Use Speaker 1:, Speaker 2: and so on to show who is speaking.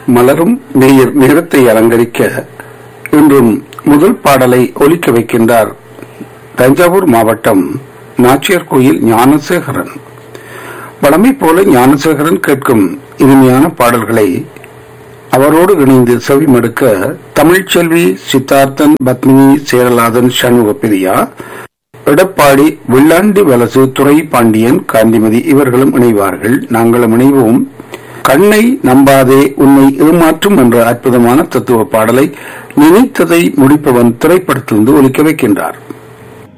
Speaker 1: மலரும் நேயர் நேரத்தை அலங்கரிக்க இன்றும் முதல் பாடலை ஒலிக்க வைக்கின்றார் தஞ்சாவூர் மாவட்டம் நாச்சியார் கோயில் ஞானசேகரன் வளமை போல ஞானசேகரன் கேட்கும் இனிமையான பாடல்களை அவரோடு இணைந்து செவிமடுக்க தமிழ்ச்செல்வி சித்தார்த்தன் பத்மினி சேரலாதன் சண்முகப்பிரியா எடப்பாடி வெள்ளாண்டி வலசு துறை பாண்டியன் காந்திமதி இவர்களும் இணைவார்கள் நாங்களும் இணைவோம் கண்ணை நம்பாதே உன்னை ஏமாற்றும் என்ற அற்புதமான தத்துவ பாடலை நினைத்ததை முடிப்பவன் திரைப்படத்திலிருந்து ஒலிக்க வைக்கின்றார்